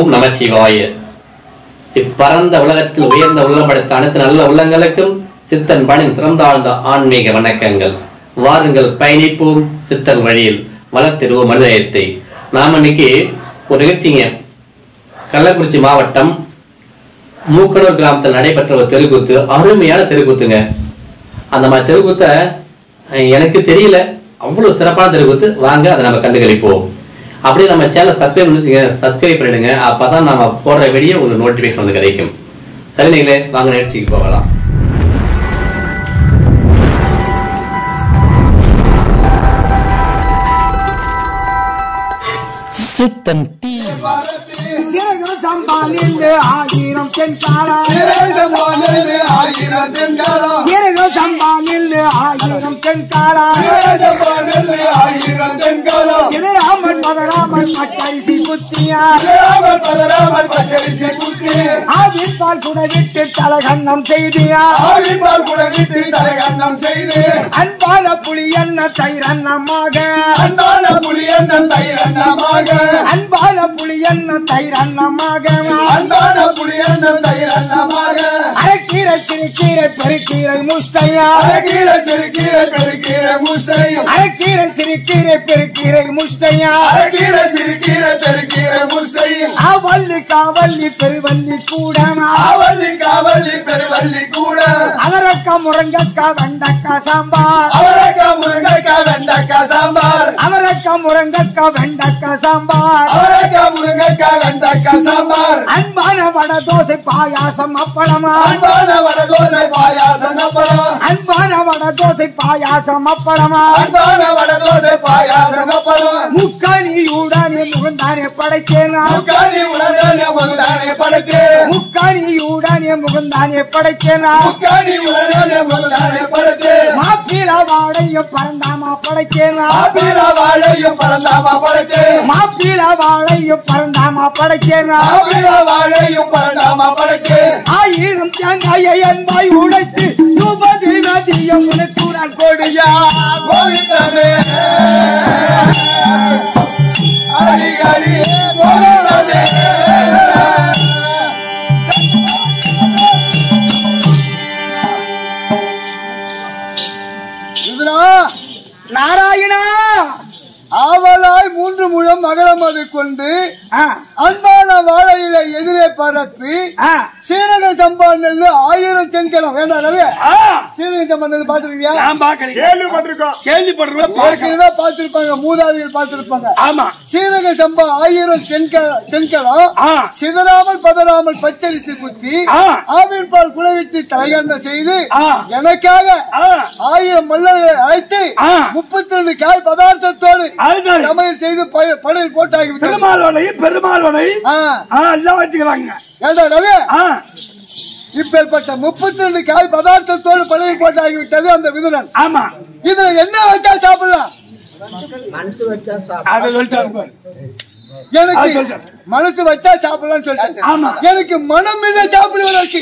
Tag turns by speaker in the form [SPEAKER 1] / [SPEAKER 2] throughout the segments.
[SPEAKER 1] ஓம் நம சிவாய இப்பரந்த உலகத்தில் உயர்ந்த உள்ளம் படைத்த அனைத்து நல்ல உள்ளங்களுக்கும் சித்தன் பணின் திறந்தாழ்ந்த ஆன்மீக வணக்கங்கள் வாருங்கள் பயணிப்போம் சித்தர் வழியில் வளர்த்திடுவோம் மனிதயத்தை நாம் இன்னைக்கு ஒரு நிகழ்ச்சிங்க கள்ளக்குறிச்சி மாவட்டம் மூக்கனூர் கிராமத்தில் நடைபெற்ற ஒரு தெருக்கூத்து அருமையான தெருக்கூத்துங்க அந்த மாதிரி தெருக்கூத்தை அஹ், எனக்கு தெரியல அவ்வளோ சிறப்பான தெருக்கூத்து வாங்க அதை நம்ம கண்டுகளிப்போம் அப்படியே நம்ம சேனல் சப்ஸ்கிரைப் பண்ணி சப்ஸ்கிரைப் பண்ணிடுங்க அப்போ தான் நம்ம போடுற வீடியோ உங்களுக்கு நோட்டிஃபிகேஷன் வந்து கிடைக்கும் சரி நீங்களே வாங்க நிகழ்ச்சிக்கு போகலாம் சித்தன் டீ
[SPEAKER 2] சேகம் சம்பாலில் ஆயிரம் தென்காரா
[SPEAKER 3] ஆயிரம் தென்காலம்
[SPEAKER 2] சேகம் சம்பாலில் ஆயிரம் தென்காரா
[SPEAKER 3] ஆயிரம் தென்காலம்
[SPEAKER 2] சிவராமன் மகராமன் பச்சரிசி குத்தியா
[SPEAKER 3] ராமன் பதராமன் பச்சரிசி குத்தி
[SPEAKER 2] ஆவின் பால் குடவிட்டு தலகண்ணம் செய்தியா
[SPEAKER 3] ஆவின்பால் குடவிட்டு தலைகண்ணம் செய்து
[SPEAKER 2] அன்பான புலி என்ன தைரன்னமாக
[SPEAKER 3] அன்பான புலியண்ணன் தைரண்ணமாக
[SPEAKER 2] அன்பான புலி என்ன தைரன்னமாக
[SPEAKER 3] அன்பான புலியண்ணன் தைரண்ணமாக
[SPEAKER 2] அரைக்கீரை சிறுக்கீரை பெருக்கீரை முஸ்தையா
[SPEAKER 3] அழகீர சிறுகீர பெருக்கீர முஸ்தையும்
[SPEAKER 2] அரைக்கீரை சிறுக்கீரை பெருக்கீரை முஸ்தையா
[SPEAKER 3] அழகீர சிறுகீர பெருக்கீர முஸ்தையும்
[SPEAKER 2] அவல்லி காவல்லி பெருவல்லி கூடமா
[SPEAKER 3] ஆவல்லி காவல்லி பெருவல்லி கூட
[SPEAKER 2] அவரக்கா முருங்கக்கா வெண்டக்கா சாம்பார்
[SPEAKER 3] அவரக்கா முருங்கைக்கா வெண்டைக்கா சாம்பார்
[SPEAKER 2] அவரக்கா முருங்கக்கா வெண்டக்கா சாம்பார்
[SPEAKER 3] அவரக்கா முருங்கைக்கா வெண்டைக்கா சாம்பார்
[SPEAKER 2] அன்பான வட தோசை பாயாசம் அப்பளமா
[SPEAKER 3] அன்பான வடதோசை பாயாசம் அப்பளம்
[SPEAKER 2] அன்பான வட தோசை பாயாசம் அப்பளமா
[SPEAKER 3] அன்பான வடதோசை பாயாசம் அப்பளம்
[SPEAKER 2] முக்காணியூடானே முகந்தானே படைச்சேனா
[SPEAKER 3] முக்காணி உலகே முகந்தானே படைத்து
[SPEAKER 2] முக்காணியூடானே முகந்தானே படைச்சேனா
[SPEAKER 3] முக்காணி உலகே முகந்தானே படைத்து
[SPEAKER 2] மாப்பிள வாழையும் பறந்தாமா படைச்சேனா
[SPEAKER 3] ஆப்பிள வாழையும் பழந்தாமா படைத்து
[SPEAKER 2] மாப்பிள வாழையும் பறந்தாமா படைச்சேனா
[SPEAKER 3] ஆப்பிள வாழையும் பழந்தாமா படைத்து
[SPEAKER 2] ஆயிரம் தேங்காயை அன்பாய் உடைத்து ரூபதி நதியம் உனக்கு நான் கொடுயா
[SPEAKER 3] கோவிந்தமே ஹரி ஹரி கோவிந்தமே இதுரா
[SPEAKER 2] நாராயணா
[SPEAKER 3] ஆவலாய் மூன்று முழம் மகளம் அது கொண்டு
[SPEAKER 2] ஆ,
[SPEAKER 3] அன்பான வாழையில எதிரே பரப்பி
[SPEAKER 2] ஆ,
[SPEAKER 3] சீரக சம்பா நெல்லு ஆயிரம் தென்கிழம் வேண்டாம் ரவி சீரக சம்பா நெல் பாத்துருக்கியா
[SPEAKER 4] நான் பாக்கறேன் கேள்விப்பட்டிருக்கோம் கேள்விப்பட்டிருக்கோம் பார்க்கணும்.
[SPEAKER 3] ஏற்கனவே பார்த்திருப்பாங்க மூதாதிகள் பார்த்திருப்பாங்க
[SPEAKER 4] ஆமா
[SPEAKER 3] சீரக சம்பா ஆயிரம் தென்க- தென்கிழம்
[SPEAKER 4] ஆ.
[SPEAKER 3] சிதறாமல் பதறாமல் பச்சரிசி குத்தி
[SPEAKER 4] ஆ.
[SPEAKER 3] ஆவின் பால் குழவிட்டு தலைகண்ண செய்து
[SPEAKER 4] ஆ.
[SPEAKER 3] எனக்காக
[SPEAKER 4] ஆ,
[SPEAKER 3] ஆயிரம் மல்லர்களை அழைத்து
[SPEAKER 4] ஆ.
[SPEAKER 3] முப்பத்தி ரெண்டு காய் பதார்த்தத்தோடு
[SPEAKER 4] அதுதான்
[SPEAKER 3] சமையல் செய்து பய- படையல் போட்டாகி விட்டது
[SPEAKER 4] பெருமாள் வலை பெருமாள் வலை
[SPEAKER 3] ஆ.
[SPEAKER 4] ஆ, எல்லாம் வச்சுக்கிறாங்க
[SPEAKER 3] ஏண்டா ரவி
[SPEAKER 4] ஆ,
[SPEAKER 3] இப்பேற்பட்ட முப்பத்தி ரெண்டு காய் பதார்த்தத்தோடு பதவி போட்டாகி விட்டது அந்த விதுரன்
[SPEAKER 4] ஆமா
[SPEAKER 3] இதுல என்ன வச்சா சாப்பிடலாம்
[SPEAKER 4] அதை சொல்லிட்டாரு பாரு.
[SPEAKER 3] எனக்கு
[SPEAKER 4] அது சொல்றேன்.
[SPEAKER 3] மனசு வச்சா சாப்பிடலாம்னு சொல்லிட்டேன்
[SPEAKER 4] ஆமா.
[SPEAKER 3] எனக்கு மனம் இல்லை சாப்பிடுவதற்கு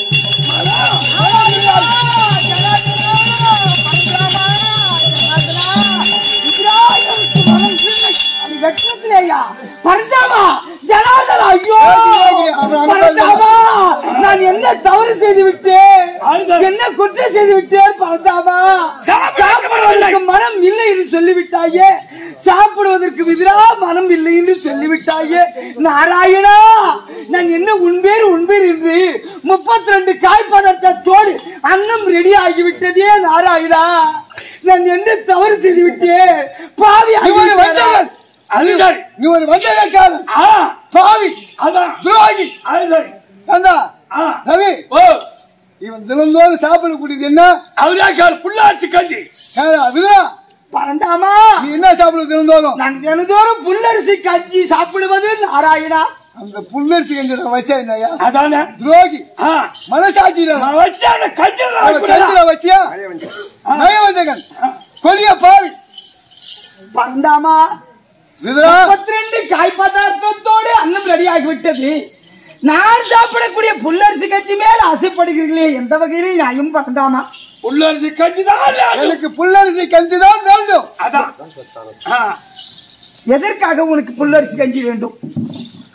[SPEAKER 2] அது வெட்கத்திலேயா பரந்தாமா ஜனார்தனா ஐயோ
[SPEAKER 3] அவன்
[SPEAKER 2] பரந்தாமா நான் என்ன தவறு செய்து விட்டேன்
[SPEAKER 4] அதுதான்.
[SPEAKER 2] என்ன குற்றம் செய்து விட்டேன் பரந்தாமா
[SPEAKER 4] சாப்பிட
[SPEAKER 2] சாப்பிடுவதற்கு மனம் இல்லை என்று சொல்லிவிட்டாயே சாப்பிடுவதற்கு விதிரா மனம் இல்லை என்று சொல்லிவிட்டாயே நாராயணா நான் என்ன உண்பேர் உண்பேர் என்று முப்பத்தி ரெண்டு காய் பதார்த்தத்தோடு அன்னம் ரெடி ஆகிவிட்டதே நாராயணா நான் என்ன தவறு செய்து விட்டேன் பாவி
[SPEAKER 3] நீ ஒரு
[SPEAKER 2] ஆகிவிட்டாரா?
[SPEAKER 3] வஞ்சகன்
[SPEAKER 4] அது சரி
[SPEAKER 3] நீ ஒரு வஞ்சகக்காரன்
[SPEAKER 4] ஆ,
[SPEAKER 3] பாவி
[SPEAKER 4] அதான்
[SPEAKER 3] துரோகி
[SPEAKER 4] அது சரி
[SPEAKER 3] ஏண்டா
[SPEAKER 4] ஆ,
[SPEAKER 3] ரவி
[SPEAKER 4] ஓ
[SPEAKER 3] இவன் தினந்தோறும் சாப்பிடக்கூடியது என்ன
[SPEAKER 4] அவரே கேள் புள்ளாச்சி கஞ்சி
[SPEAKER 3] ஏடா, விதுரா
[SPEAKER 2] பரந்தாமா
[SPEAKER 3] நீ என்ன சாப்பிடுவது தினந்தோறும்
[SPEAKER 2] நான் தினதோறும் புல்லரிசி கஞ்சி சாப்பிடுவது நாராயணா
[SPEAKER 3] அந்த புல்லரிசி கஞ்சி நான் வச்சா என்னய்யா
[SPEAKER 4] அதானே
[SPEAKER 3] துரோகி
[SPEAKER 4] ஆ,
[SPEAKER 3] மனசாட்சி இல்ல
[SPEAKER 4] நான் வச்ச அந்த கஞ்சி
[SPEAKER 3] கஞ்சில வச்சியா நயவஞ்சகன் கொடிய பாவி
[SPEAKER 2] பரந்தாமா
[SPEAKER 3] விதுரா
[SPEAKER 2] முப்பத்தி ரெண்டு காய் பதார்த்தத்தோடு அன்னம் ரெடி ஆகிவிட்டது நான் சாப்பிடக்கூடிய புல்லரிசி கஞ்சி மேல் ஆசைப்படுகிறீர்களே எந்த வகையிலும் நியாயம் பரந்தாமா
[SPEAKER 4] புள்ளரிசி கஞ்சி தான்
[SPEAKER 3] எனக்கு புல்லரிசி கஞ்சி தான் வேண்டும்
[SPEAKER 4] அதான் ஆ,
[SPEAKER 2] எதற்காக உனக்கு புல்லரிசி கஞ்சி வேண்டும்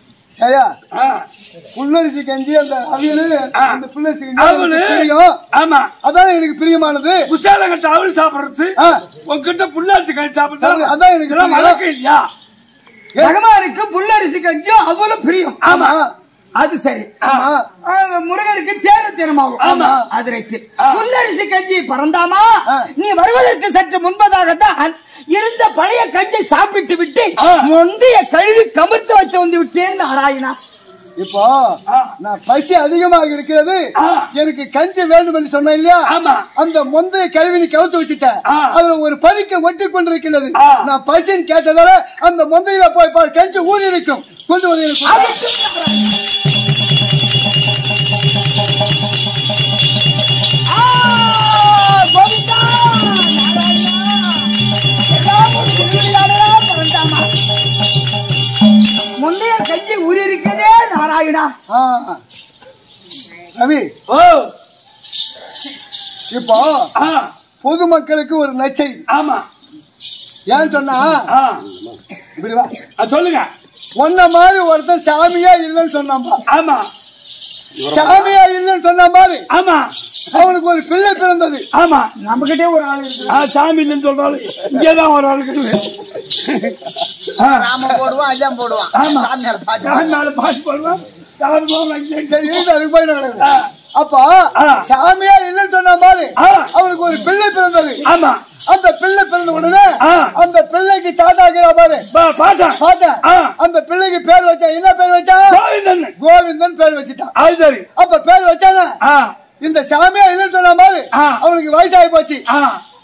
[SPEAKER 3] ஐயா
[SPEAKER 4] ஆ,
[SPEAKER 3] புல்லரிசி கஞ்சி அந்த அவியலு
[SPEAKER 4] ஆ.
[SPEAKER 3] அந்த புல்லரிசி கஞ்சி
[SPEAKER 4] அவளு
[SPEAKER 3] எனக்கு தெரியும்
[SPEAKER 4] ஆமா
[SPEAKER 3] அதான் எனக்கு பிரியமானது
[SPEAKER 4] குசால கட்ட அவள் சாப்பிடுறது
[SPEAKER 3] ஆ.
[SPEAKER 4] உங்ககிட்ட புல்லாச்சு கழிச்சு
[SPEAKER 3] சரி,
[SPEAKER 4] சாப்பிடுறது
[SPEAKER 3] அதான் எனக்கு
[SPEAKER 4] இதெல்லாம்
[SPEAKER 3] தெரியும்.
[SPEAKER 4] வழக்கம் இல்லையா
[SPEAKER 2] பகவானுக்கு புல்லரிசி கஞ்சும் அவ்வளவு பிரியம்
[SPEAKER 3] ஆமா
[SPEAKER 2] அது சரி
[SPEAKER 3] ஆமா
[SPEAKER 2] ஆ, முருகனுக்கு தேர தினமாகும்
[SPEAKER 3] ஆமா.
[SPEAKER 2] அது ரைட்டு புல்லரிசி கஞ்சி பறந்தாமா
[SPEAKER 3] ஆ.
[SPEAKER 2] நீ வருவதற்கு சற்று முன்பதாகத்தான் இருந்த பழைய கஞ்சி சாப்பிட்டு விட்டு
[SPEAKER 4] ஆ.
[SPEAKER 2] முந்தைய கழுவி கமிர்த்து வச்சு வந்து விட்டேன் நாராயணா
[SPEAKER 3] இப்போ
[SPEAKER 4] ஆ.
[SPEAKER 3] நான் பசி அதிகமாக இருக்கிறது
[SPEAKER 4] ஆ.
[SPEAKER 3] எனக்கு கஞ்சி வேண்டும் என்று சொன்னேன் இல்லையா
[SPEAKER 4] ஆமா.
[SPEAKER 3] அந்த முந்தைய கழுவி நீ கவுத்து வச்சுட்டேன்
[SPEAKER 4] ஆ.
[SPEAKER 3] அதுல ஒரு பறிக்க ஒட்டி கொண்டிருக்கிறது
[SPEAKER 4] ஆ.
[SPEAKER 3] நான் பசின்னு கேட்டதால அந்த முந்தையில போய் பாரு கஞ்சி ஊறி இருக்கும் கொண்டு வந்து எனக்கு கொடு.
[SPEAKER 2] ஆ, கோவிந்தா, நாராயணா, எல்லாம் ஒரு திருவிளையாடலா பறந்தாமா. முந்தைய கஞ்சி ஊறி இருக்கதே நாராயணா
[SPEAKER 3] ஆ. ரவி
[SPEAKER 4] ஓ
[SPEAKER 3] இப்போ
[SPEAKER 4] ஆ
[SPEAKER 3] பொதுமக்களுக்கு ஒரு நச்செய்தி
[SPEAKER 4] ஆமா
[SPEAKER 3] ஏன் சொன்னா
[SPEAKER 4] ஆ
[SPEAKER 3] இப்படி வா
[SPEAKER 4] ஆ, சொல்லுங்க
[SPEAKER 3] உன்ன மாதிரி ஒருத்தன் சாமியா இல்லைன்னு சொன்னான்பா
[SPEAKER 4] ஆமா
[SPEAKER 3] சாமியா இல்லைன்னு சொன்ன மாதிரி
[SPEAKER 4] ஆமா
[SPEAKER 3] அவனுக்கு ஒரு பிள்ளை பிறந்தது
[SPEAKER 4] ஆமா
[SPEAKER 2] நம்ம கிட்டே ஒரு ஆள் இருக்கு
[SPEAKER 4] ஆ சாமி இல்லைன்னு சொல்றாலும் இங்கேதான் ஒரு ஆளுக்கு
[SPEAKER 2] ராம போடுவான் அஜாம் போடுவான்
[SPEAKER 4] ஆமா.
[SPEAKER 2] சாமியார் பாட்டு
[SPEAKER 4] சாமி மேல பாட்டு போடுவேன் சாமி போடுவான்
[SPEAKER 3] சரி இருந்து அதுக்கு போய் நான்
[SPEAKER 4] ஆ.
[SPEAKER 3] அப்பா
[SPEAKER 4] ஆ.
[SPEAKER 3] சாமியா இல்லைன்னு சொன்ன மாதிரி
[SPEAKER 4] ஆ.
[SPEAKER 3] அவனுக்கு ஒரு பிள்ளை பிறந்தது
[SPEAKER 4] ஆமா
[SPEAKER 3] அந்த பிள்ளை பிறந்த உடனே
[SPEAKER 4] ஆ.
[SPEAKER 3] அந்த பிள்ளைக்கு தாத்தா இருக்கிற பாரு
[SPEAKER 4] பா- பார்த்தேன்
[SPEAKER 3] பார்த்தேன்
[SPEAKER 4] ஆ.
[SPEAKER 3] அந்த பிள்ளைக்கு பேர் வச்சான் என்ன பேர் வச்சான்
[SPEAKER 4] கோவிந்தன்
[SPEAKER 3] கோவிந்தன் பேர் வச்சுட்டான்
[SPEAKER 4] அது சரி
[SPEAKER 3] அப்ப பேர் வச்சானே
[SPEAKER 4] ஆ
[SPEAKER 3] இந்த சாமியா இல்லைன்னு சொன்ன மாதிரி
[SPEAKER 4] ஆ.
[SPEAKER 3] அவனுக்கு வயசாகி போச்சு
[SPEAKER 4] ஆ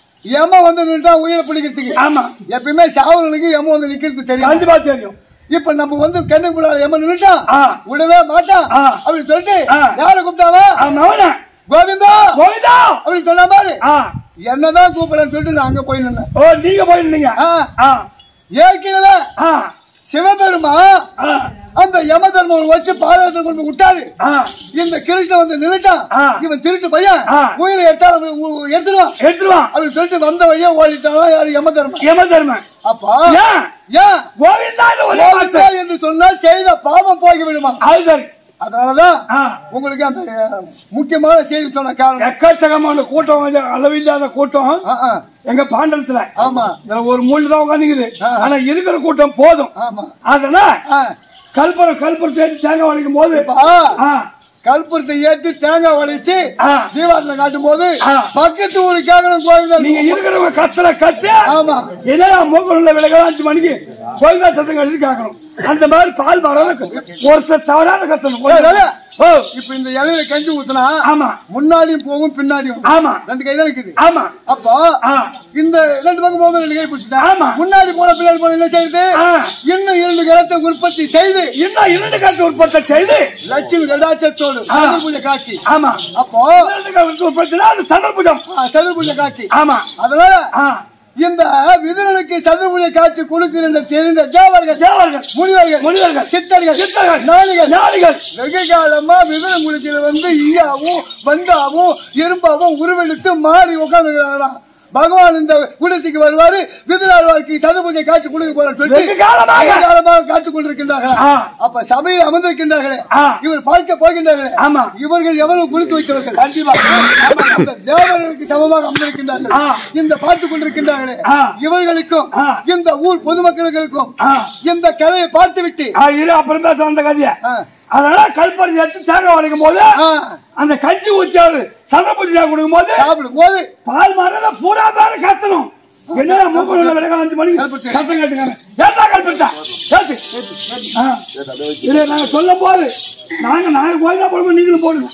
[SPEAKER 3] எம வந்து நின்றான் உயிரை பிடிக்கிறதுக்கு
[SPEAKER 4] ஆமா
[SPEAKER 3] எப்பயுமே சாவரனுக்கு எம வந்து நிக்கிறது தெரியும்
[SPEAKER 4] கண்டிப்பா தெரியும்
[SPEAKER 3] இப்ப நம்ம வந்து கண்ணுக்குள்ள எம நின்னுட்டான்
[SPEAKER 4] ஆ.
[SPEAKER 3] விடவே மாட்டான்
[SPEAKER 4] ஆ.
[SPEAKER 3] அப்படின்னு சொல்லிட்டு
[SPEAKER 4] ஆ.
[SPEAKER 3] யார கூப்பிட்டாவா
[SPEAKER 4] ஆ மவன
[SPEAKER 3] கோவிந்தா
[SPEAKER 4] கோவிந்தா
[SPEAKER 3] அப்படின்னு சொன்ன மாதிரி
[SPEAKER 4] ஆ
[SPEAKER 3] என்னதான் கூப்பிடுறேன்னு சொல்லிட்டு நான் அங்க போய் நின்னேன்
[SPEAKER 4] ஓ நீங்க போயிருந்தீங்க
[SPEAKER 3] ஆ.
[SPEAKER 4] ஆ
[SPEAKER 3] ஏற்கனவே
[SPEAKER 4] ஆ
[SPEAKER 3] சிவபெருமா
[SPEAKER 4] ஆ
[SPEAKER 3] அந்த யம தர்மம் வச்சு பாதத்தை கொண்டு போய் விட்டாரு
[SPEAKER 4] ஆ
[SPEAKER 3] இந்த கிருஷ்ணன் வந்து நின்னுட்டான்
[SPEAKER 4] ஆ.
[SPEAKER 3] இவன் திருட்டு பையன்
[SPEAKER 4] ஆ.
[SPEAKER 3] உயிரை எடுத்தா அவன் உ- எடுத்துருவான்
[SPEAKER 4] எடுத்துருவான்
[SPEAKER 3] அப்படின்னு சொல்லிட்டு வந்த வழியா ஓடிட்டான் யாரு யம தர்மம்
[SPEAKER 4] யம தர்மன்
[SPEAKER 3] அப்பா
[SPEAKER 4] ஏன்
[SPEAKER 3] ஏன்
[SPEAKER 4] கோவிந்தா ஒரே
[SPEAKER 3] கோவிந்தா
[SPEAKER 4] வார்த்தை
[SPEAKER 3] என்று சொன்னால் செய்த பாவம் போகி விடுமா
[SPEAKER 4] அது சரி
[SPEAKER 3] அதனாலதான்
[SPEAKER 4] ஆ
[SPEAKER 3] உங்களுக்கு அந்த அஹ், முக்கியமான செய்தி சொன்ன காரணம்
[SPEAKER 4] எக்கச்சக்கமான கூட்டம் வந்து அளவில்லாத கூட்டம்
[SPEAKER 3] ஆ, ஆ.
[SPEAKER 4] எங்க பாண்டலத்துல
[SPEAKER 3] ஆமா
[SPEAKER 4] இதுல ஒரு மூணு தான் உட்காந்துக்குது
[SPEAKER 3] ஆ.
[SPEAKER 4] ஆனா இருக்கிற கூட்டம் போதும்
[SPEAKER 3] ஆமா
[SPEAKER 4] அதனால
[SPEAKER 3] ஆ.
[SPEAKER 4] கல்புரம் கல்புரம் சேர்த்து தேங்காய் உடைக்கும் போது
[SPEAKER 3] இப்ப,
[SPEAKER 4] ஆ,
[SPEAKER 3] கற்பூரத்தை ஏற்றி தேங்காய் உடைச்சு
[SPEAKER 4] ஆ.
[SPEAKER 3] தீபாவளியில காட்டும் போது
[SPEAKER 4] ஆ.
[SPEAKER 3] பக்கத்து ஊரு கேட்கணும் கோவிந்தா
[SPEAKER 4] நீங்க இருக்கிறவங்க கத்துற கத்து
[SPEAKER 3] ஆமா
[SPEAKER 4] என்னடா மூக்குள்ள விலகலாம் அஞ்சு மணிக்கு கோயிலா சத்தம் கழிச்சு கேட்கணும் அந்த மாதிரி பால் வராத ஒருத்தர் தவறாத கத்தணும்
[SPEAKER 3] ஏய், ரவி,
[SPEAKER 4] ஓ
[SPEAKER 3] இப்ப இந்த இலையில கஞ்சி ஊத்துனா
[SPEAKER 4] ஆமா
[SPEAKER 3] முன்னாடியும் போகும் பின்னாடியும்
[SPEAKER 4] ஆமா
[SPEAKER 3] ரெண்டு கை தான் இருக்குது
[SPEAKER 4] ஆமா
[SPEAKER 3] அப்போ
[SPEAKER 4] ஆ
[SPEAKER 3] இந்த ரெண்டு பக்கம் போகும்போது ரெண்டு கை பிடிச்சிட்டேன்
[SPEAKER 4] ஆமா.
[SPEAKER 3] முன்னாடி போன பின்னாடி போன என்ன செய்யுது
[SPEAKER 4] ஆ.
[SPEAKER 3] இன்னும் இரண்டு கரத்தை உற்பத்தி செய்து
[SPEAKER 4] இன்னும் இரண்டு கட்டு உற்பத்தி செய்து
[SPEAKER 3] லட்சுமி கடாச்சத்தோடு
[SPEAKER 4] ஆ.
[SPEAKER 3] பூஜை காட்சி
[SPEAKER 4] ஆமா
[SPEAKER 3] அப்போ
[SPEAKER 4] இரண்டு கட்டு உற்பத்தி அது சதர்புஜம்
[SPEAKER 3] சதுர பூஜை காட்சி
[SPEAKER 4] ஆமா
[SPEAKER 3] அதனால
[SPEAKER 4] ஆ
[SPEAKER 3] இந்த விதுரனுக்கு சதுர பூஜை காட்சி கொடுக்கிற தெரிந்த தேவர்கள்
[SPEAKER 4] தேவர்கள்
[SPEAKER 3] முனிவர்கள்
[SPEAKER 4] முனிவர்கள்,
[SPEAKER 3] சித்தர்கள்
[SPEAKER 4] சித்தர்கள்,
[SPEAKER 3] நாளிகள்
[SPEAKER 4] ஞானிகள்
[SPEAKER 3] வெகு காலமா விதுர குளிக்கிற வந்து ஈயாவும் வந்தாவும் இரும்பாவும் உருவெடுத்து மாறி உட்கார்ந்துக்கிறாங்களாம் பகவான் இந்த குடிசைக்கு வருவாரு விருதாழ்வாருக்கு சதுபூஜை காட்சி கொடுக்க போறான்னு
[SPEAKER 4] வெகு
[SPEAKER 3] சொல்லிட்டு
[SPEAKER 4] காலமாக.
[SPEAKER 3] வெகு காலமாக காத்துக் கொண்டிருக்கின்றார்கள்
[SPEAKER 4] ஆ.
[SPEAKER 3] அப்ப சபையில் அமர்ந்திருக்கின்றார்களே
[SPEAKER 4] ஆ.
[SPEAKER 3] இவர் பார்க்க போகின்றார்களே
[SPEAKER 4] ஆமா.
[SPEAKER 3] இவர்கள் எவ்வளவு குளித்து வைத்தவர்கள்
[SPEAKER 4] கண்டிப்பா
[SPEAKER 3] அந்த தேவர்களுக்கு சமமாக அமர்ந்திருக்கின்றார்கள்
[SPEAKER 4] ஆ.
[SPEAKER 3] இந்த பார்த்துக் கொண்டிருக்கின்றார்களே
[SPEAKER 4] ஆ.
[SPEAKER 3] இவர்களுக்கும்
[SPEAKER 4] ஆ.
[SPEAKER 3] இந்த ஊர் பொதுமக்களுக்கும்
[SPEAKER 4] ஆ.
[SPEAKER 3] இந்த கதையை பார்த்துவிட்டு
[SPEAKER 4] ஆ, இரு அப்புறம் பேச அந்த கதைய
[SPEAKER 3] ஆ.
[SPEAKER 4] அதனால கல்பரி எடுத்து தேங்காய் உடைக்கும் போது
[SPEAKER 3] ஆ.
[SPEAKER 4] அந்த கஞ்சி ஊச்சாரு சதபூஜை கொடுக்கும் போது
[SPEAKER 3] சாப்பிடும் போது
[SPEAKER 4] பால் மரத பூரா பேர கத்தணும் என்ன மூக்குள்ள விலக அஞ்சு மணிக்கு
[SPEAKER 3] கல்பத்து.
[SPEAKER 4] சத்தம் கேட்டுக்காங்க ஏத்தா கல்பத்தா ஏத்து ஆ. இல்ல நாங்க சொல்லும் போது நாங்க நாங்க கோயிலா போடுவோம் நீங்களும் போடுங்க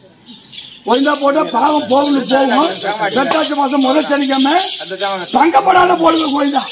[SPEAKER 4] கோயிலா போட்டா பாவம் போகணும் போகும் செட்டாச்சு மாசம் முதல் சனிக்காம தங்கப்படாத போடுங்க கோயிலா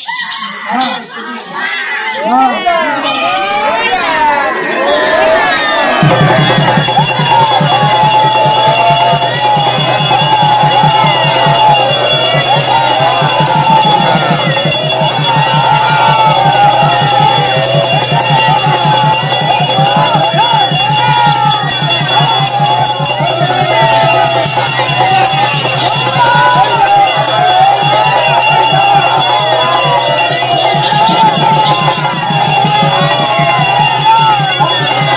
[SPEAKER 3] ஆ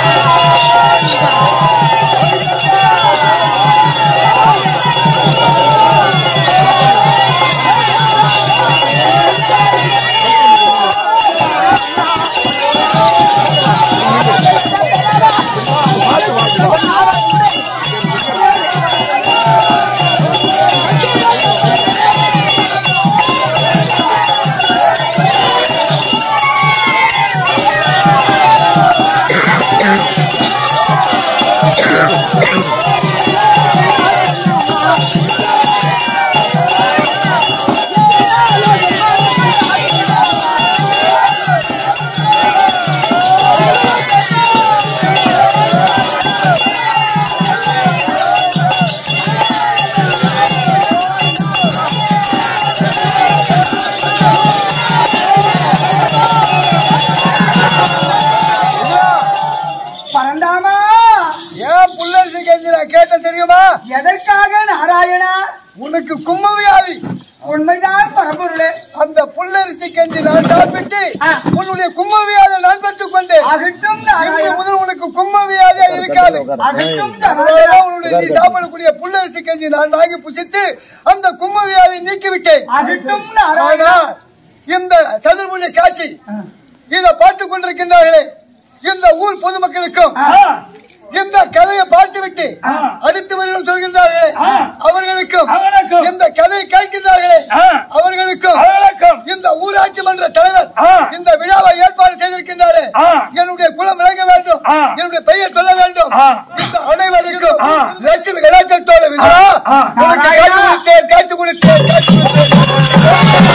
[SPEAKER 2] பரந்தாமா
[SPEAKER 3] ஏன் புல்லரிசி கஞ்சி நான் கேட்ட தெரியுமா
[SPEAKER 2] எதற்காக நாராயணா
[SPEAKER 3] உனக்கு கும்மவியாதி
[SPEAKER 2] உண்மைதான் பரம்பொருளே
[SPEAKER 3] அந்த புல்லரிசி கஞ்சி நான் சாப்பிட்டு
[SPEAKER 2] ஆ.
[SPEAKER 3] உன்னுடைய கும்மவியாதை நான் பெற்றுக் கொண்டேன்
[SPEAKER 2] அகட்டும்
[SPEAKER 3] இன்று
[SPEAKER 2] நாராயணா
[SPEAKER 3] முதல் உனக்கு கும்மவியாதே இருக்காது
[SPEAKER 2] அகட்டும்
[SPEAKER 3] அதனால
[SPEAKER 2] நாராயணா
[SPEAKER 3] உன்னுடைய நீ சாப்பிடக்கூடிய புல்லரிசி கஞ்சி நான் வாங்கி புசித்து அந்த கும்மவியாதை நீக்கிவிட்டேன்
[SPEAKER 2] அகட்டும் நாராயணா
[SPEAKER 3] ஆனா இந்த சதுர்புஜ காட்சி இதை பார்த்துக் கொண்டிருக்கின்றார்களே இந்த ஊர் பொதுமக்களுக்கும் இந்த கதையை பார்த்துவிட்டு அடுத்து வருடம் சொல்கின்றார்களே அவர்களுக்கும்
[SPEAKER 4] அவர்களுக்கும்.
[SPEAKER 3] இந்த கதையை கேட்கின்றார்களே
[SPEAKER 4] ஆ.
[SPEAKER 3] அவர்களுக்கும்
[SPEAKER 4] அவர்களுக்கும்.
[SPEAKER 3] இந்த ஊராட்சி மன்ற தலைவர்
[SPEAKER 4] ஆ.
[SPEAKER 3] இந்த விழாவை ஏற்பாடு செய்திருக்கின்றாரே
[SPEAKER 4] ஆ.
[SPEAKER 3] என்னுடைய குலம் விளங்க வேண்டும்
[SPEAKER 4] ஆ.
[SPEAKER 3] என்னுடைய பெயர் சொல்ல வேண்டும்
[SPEAKER 4] ஆ.
[SPEAKER 3] இந்த அனைவருக்கும்
[SPEAKER 4] ஆ.
[SPEAKER 3] லட்சுமி கடாச்சத்தோட விழா
[SPEAKER 4] ஆ.
[SPEAKER 3] உனக்கு காட்சி கொடுத்தேன் காட்சி கொடுத்தேன் காட்சி கொடுத்தேன்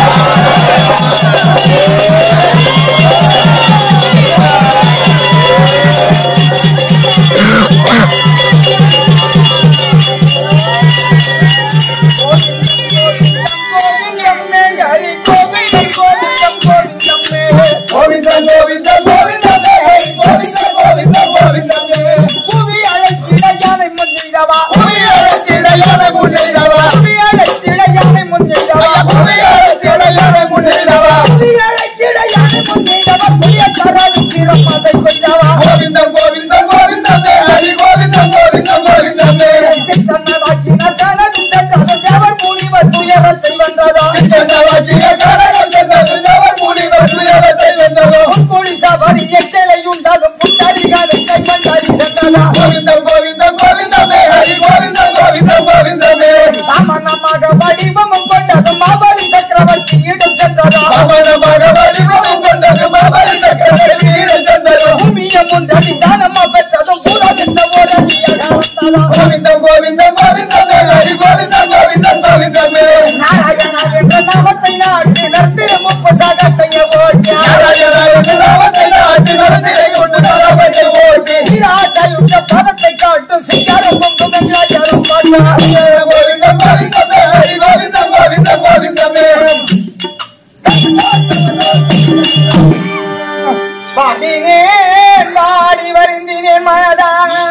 [SPEAKER 3] கோவிந்தன் கோவிந்தன் கோவிந்தமே கோவிந்தன் கோவிந்தன் கோவிந்தமே
[SPEAKER 2] புவி அழைத்திட யானை முன்னிடவா
[SPEAKER 3] உயிரத்திடையான முன்னிடவா
[SPEAKER 2] புவி அழைத்திட யானை முன்னிடவா
[SPEAKER 3] உயிரத்திடையான முன்னிடவா
[SPEAKER 2] புவி அழைத்திட யானை முன்னிடவா புதிய தராது தீரமாதை கொண்டவா
[SPEAKER 3] கோவிந்தன் கோவிந்தன் கோவிந்தமே ஹரி கோவிந்தன் கோவிந்தன் கோவிந்தமே
[SPEAKER 2] சித்தன்னவாக்கின தனது தனது தேவர் முனிவர் துயரத்தை வென்றதா
[SPEAKER 3] சித்தன்னவாக்கிய காரகம் சென்றது நவர் முனிவர் துயரத்தை வென்றதோ
[SPEAKER 2] பொன்கொடி சபரி எட்டலை உண்டாகும் புத்தடிகாலை கைமண்டாரி சென்றதா
[SPEAKER 3] கோவிந்தன் கோவிந்தன் கோவிந்தமே ஹரி கோவிந்தன் கோவிந்தன் கோவிந்தமே
[SPEAKER 2] சாமனமாக வடிவமும் கொண்டது மாபலி சக்கரவர்த்தி இடம் சென்றதா
[SPEAKER 3] அவனமாக வடிவமும் கொண்டது மபரி சக்கரவர்த்தி ஈரன் சென்றதோ
[SPEAKER 2] பூமிய முன்றடி தானமா பெற்றதும் பூராதித்த ஓரடியாக வந்ததா
[SPEAKER 3] கோவிந்தன் கோவிந்தன் கோவிந்தமே ஹரி கோவிந்தன் கோவிந்தன் கோவிந்தமே
[SPEAKER 2] நாராயணா என்ற நாமத்தை நாட்டி நர்த்திர முப்பசாகத்தைய ஓட்டியா
[SPEAKER 3] நாராயணாய நாமத்தை நாட்டி நடத்தியை கொண்டு நரபதி ஓட்டி
[SPEAKER 2] சீராஜயுத்த பதத்தை காட்டும் சிங்காரம் பொங்கும் வெங்காயம் பாட்டா
[SPEAKER 3] கோவிந்தன் கோவிந்தமே ஹரி கோவிந்தன் கோவிந்தன் கோவிந்தமே
[SPEAKER 2] பாடினேன் பாடி வருந்தினேன் மனதா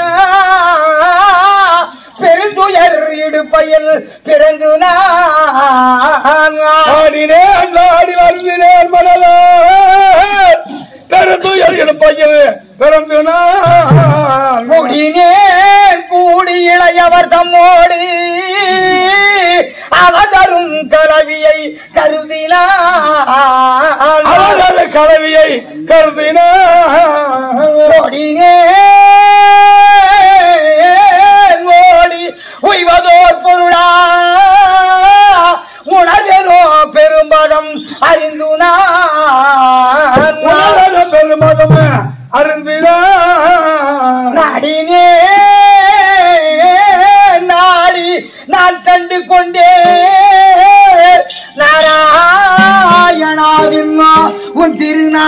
[SPEAKER 2] பெருந்துயர் இடுப்பையில் பிறந்து நான்
[SPEAKER 4] ஆடினேன் ஆடி வருகிறேன் மனதா பெருந்துயர் எடுப்பையில் பிறந்து நான்
[SPEAKER 2] கூடினேன் கூடி இளையவர் தம்மோடு அவதரும் கலவியை கருதினான்
[SPEAKER 4] அவரது கலவியை கருதினான்
[SPEAKER 2] ஓடினேன் ஓடி உய்வதோர் பொருளா உணர்வெனோ பெரும்பதம் அறிந்து நான்
[SPEAKER 4] உலக பெருமதம் அருந்தினான்
[SPEAKER 2] நாடினே நாடி நான் கண்டு கொண்டே நாராயணாவின் உன் திருநா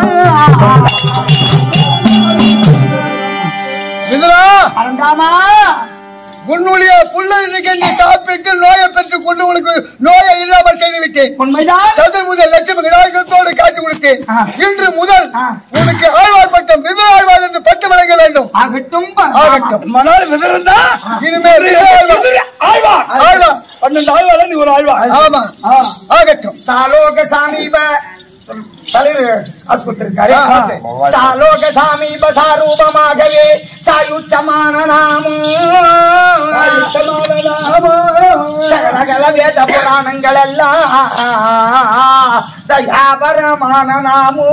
[SPEAKER 3] இதுரா
[SPEAKER 2] பரந்தாமா
[SPEAKER 3] உன்னுடைய புல்லரிசி கஞ்சி சாப்பிட்டு நோயை பெற்றுக் கொண்டு உனக்கு நோயை இல்லாமல் செய்து விட்டேன்
[SPEAKER 2] உண்மைதான்
[SPEAKER 3] சதுர்முத லட்சுமி கடாசத்தோடு காட்சி கொடுத்தேன்
[SPEAKER 2] ஆ.
[SPEAKER 3] இன்று முதல்
[SPEAKER 2] ஆ.
[SPEAKER 3] உனக்கு ஆழ்வார் பட்டம் விது ஆழ்வார் என்று பட்டம் வழங்க வேண்டும்
[SPEAKER 2] ஆகட்டும் பரந்தாமா.
[SPEAKER 3] ஆகட்டும்
[SPEAKER 4] மணால் விதிருந்தா
[SPEAKER 3] இனிமேல் விது ஆழ்வார்.
[SPEAKER 4] ஆழ்வார்
[SPEAKER 3] ஆழ்வார்
[SPEAKER 4] பன்னெண்டு ஆழ்வார் நீ ஒரு ஆழ்வார்
[SPEAKER 3] ஆமா ஆகட்டும்
[SPEAKER 2] சாலோக சாமீப தலைவர் காசு கொடுத்திருக்காரு சாலோக சாமீப சாரூபமாகவே சாயுச்சமான நாமம் சகலகல வேத புராணங்கள் எல்லாம் தயாபரமான நாமோ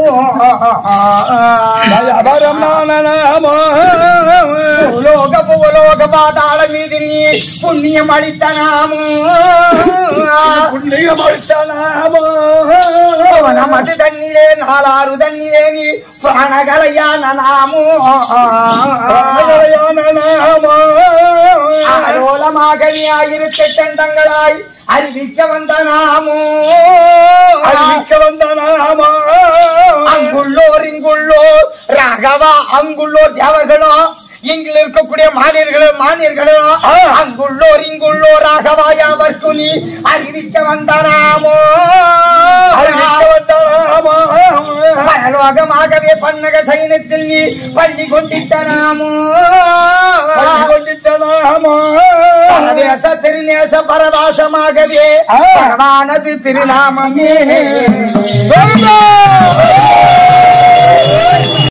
[SPEAKER 2] உலோக புவலோக பாதாள மீது நீ புண்ணியம் அளித்த நாமோ நமது தண்ணீரே நாலாறு தண்ணீரே நீ பிராணகலையான நாமோ ஆலோலமாக நீ ஆயிரத்தி தண்டங்களாய் அறிவிக்க வந்த நாமோ அங்குள்ளோர் இங்குள்ளோர் ராகவா அங்குள்ளோர் தேவர்களோ இங்கில் இருக்கக்கூடிய மானியர்களோ மானியர்களோ அங்குள்ளோர் இங்குள்ளோர் ராகவா யாவர்க்கு நீ அறிவிக்க வந்த நாமோ பரலோகமாகவே பன்னக சைனத்தில் நீ பள்ளி கொண்டிட்ட நாமோ பரதேச திருநேச பரவாசமாகவே பரவானது திருநாமமே